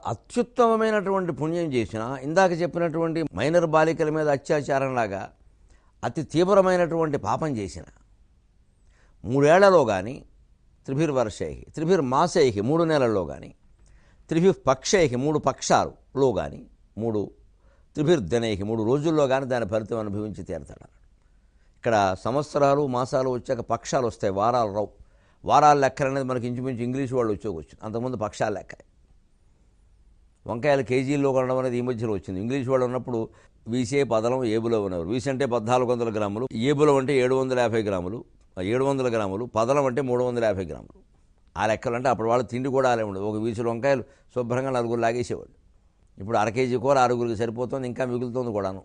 అత్యుత్తమమైనటువంటి పుణ్యం చేసిన ఇందాక చెప్పినటువంటి మైనర్ బాలికల మీద అత్యాచారంలాగా అతి తీవ్రమైనటువంటి పాపం చేసిన మూడేళ్లలో కానీ త్రిభిర్ వర్షై త్రిభిర్ మాసై మూడు నెలల్లో కానీ త్రిభిర్ పక్షై మూడు పక్షాలలో కానీ మూడు త్రిభిర్ దినై మూడు రోజుల్లో కానీ దాని ఫలితం అనుభవించి తీరతాడు అన్నాడు. ఇక్కడ సంవత్సరాలు మాసాలు వచ్చాక పక్షాలు వస్తాయి వారాలు రావు వారాల లెక్కలు అనేది మనకి ఇంచుమించు ఇంగ్లీష్ వాళ్ళు వచ్చేకొచ్చు అంతకుముందు పక్షాల లెక్క వంకాయలు కేజీల్లో కొనడం అనేది ఈ మధ్యలో వచ్చింది ఇంగ్లీష్ వాళ్ళు ఉన్నప్పుడు వీసే పదలం ఏబులో ఉన్నవారు వీసే అంటే పద్నాలుగు వందల గ్రాములు ఏబులో అంటే ఏడు వందల యాభై గ్రాములు ఏడు వందల గ్రాములు పదలం అంటే మూడు వందల యాభై గ్రాములు ఆ లెక్కలు అంటే అప్పుడు వాళ్ళు తిండి కూడా అలా ఉండదు ఒక వీసులు వంకాయలు శుభ్రంగా నలుగురు లాగేసేవాళ్ళు ఇప్పుడు అర కేజీ కూర ఆరుగురికి సరిపోతుంది ఇంకా మిగులుతుంది కూడాను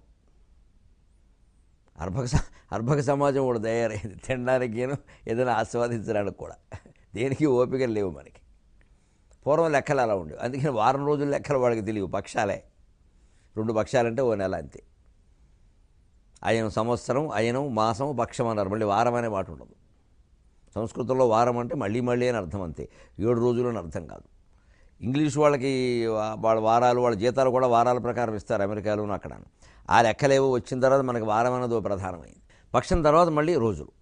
అర్భక స- అర్భక సమాజం కూడా తయారైంది తినడానికేను ఏదైనా ఆస్వాదించడానికి కూడా దేనికి ఓపిక లేవు మనకి పూర్వం లెక్కలు అలా ఉండేవి అందుకని వారం రోజుల లెక్కలు వాళ్ళకి తెలియవు పక్షాలే రెండు పక్షాలంటే ఓ నెల అంతే అయనం సంవత్సరం అయనం మాసం పక్షం అన్నారు మళ్ళీ వారం అనే మాట ఉండదు సంస్కృతంలో వారం అంటే మళ్ళీ మళ్ళీ అని అర్థం అంతే ఏడు రోజులు అని అర్థం కాదు ఇంగ్లీష్ వాళ్ళకి వా- వాళ్ళ వారాలు వాళ్ళ జీతాలు కూడా వారాల ప్రకారం ఇస్తారు అమెరికాలోను అక్కడ ఆ లెక్కలేవో వచ్చిన తర్వాత మనకి వారం అనేది ఓ ప్రధానమైంది పక్షం తర్వాత మళ్ళీ రోజులు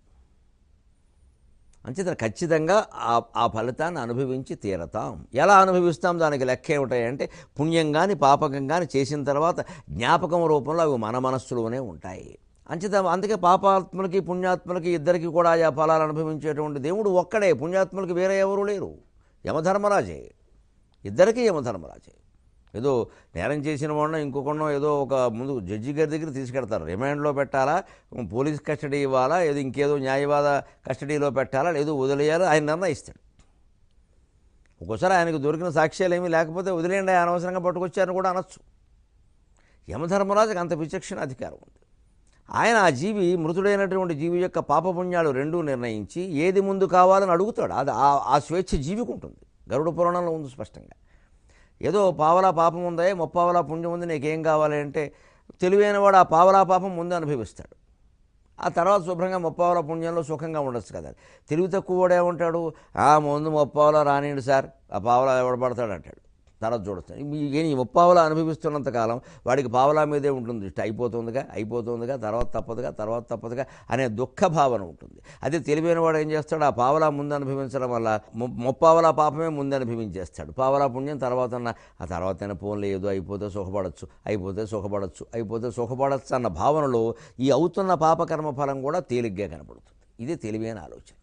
అంచేత ఖచ్చితంగా ఆ ఆ ఫలితాన్ని అనుభవించి తీరతాం ఎలా అనుభవిస్తాం దానికి లెక్క ఏమిటాయంటే పుణ్యం కానీ పాపకం కానీ చేసిన తర్వాత జ్ఞాపకం రూపంలో అవి మన మనస్సులోనే ఉంటాయి అంచేత అందుకే పాపాత్మలకి పుణ్యాత్మలకి ఇద్దరికి కూడా ఆయా ఫలాలు అనుభవించేటువంటి దేవుడు ఒక్కడే పుణ్యాత్మలకి వేరే ఎవరు లేరు యమధర్మరాజే ఇద్దరికీ యమధర్మరాజే ఏదో నేరం చేసిన వాడినో ఇంకొకనో ఏదో ఒక ముందు జడ్జి గారి దగ్గర తీసుకెడతారు రిమాండ్లో పెట్టాలా పోలీస్ కస్టడీ ఇవ్వాలా ఏదో ఇంకేదో న్యాయవాద కస్టడీలో పెట్టాలా లేదో వదిలేయాలో ఆయన నిర్ణయిస్తాడు ఒక్కోసారి ఆయనకు దొరికిన సాక్ష్యాలు ఏమీ లేకపోతే వదిలేయండి ఆయన అనవసరంగా పట్టుకొచ్చారని కూడా అనొచ్చు యమధర్మరాజుకి అంత విచక్షణ అధికారం ఉంది ఆయన ఆ జీవి మృతుడైనటువంటి జీవి యొక్క పాపపుణ్యాలు రెండూ నిర్ణయించి ఏది ముందు కావాలని అడుగుతాడు అది ఆ- ఆ స్వేచ్ఛ జీవికి ఉంటుంది గరుడ పురాణంలో ఉంది స్పష్టంగా ఏదో పావలా పాపం ఉందా ముప్పావలా పుణ్యం ఉంది నీకేం కావాలి అంటే తెలివైన వాడు ఆ పావలా పాపం ముందు అనుభవిస్తాడు ఆ తర్వాత శుభ్రంగా ముప్పావల పుణ్యంలో సుఖంగా ఉండొచ్చు కదా తెలివి తక్కువ వాడు ఏమంటాడు ఆ ముందు ముప్పావలా రానియండి సార్ ఆ పావలా ఎవడబడతాడు అంటాడు తర్వాత చూడొచ్చు ఈ ఈ ముప్పావలా అనుభవిస్తున్నంత కాలం వాడికి పావలా మీదే ఉంటుంది ఇష్ట అయిపోతుందిగా అయిపోతుందిగా తర్వాత తప్పదుగా తర్వాత తప్పదుగా అనే దుఃఖ భావన ఉంటుంది అదే తెలివైన వాడు ఏం చేస్తాడు ఆ పావలా ముందు అనుభవించడం వల్ల ము- ముప్పావలా పాపమే ముందు అనుభవించేస్తాడు పావలా పుణ్యం తర్వాత అన్న ఆ తర్వాత అయినా ఫోన్లో ఏదో అయిపోతే సుఖపడచ్చు అయిపోతే సుఖపడచ్చు అయిపోతే సుఖపడచ్చు అన్న భావనలో ఈ అవుతున్న పాపకర్మ ఫలం కూడా తేలిగ్గా కనపడుతుంది ఇది తెలివైన ఆలోచన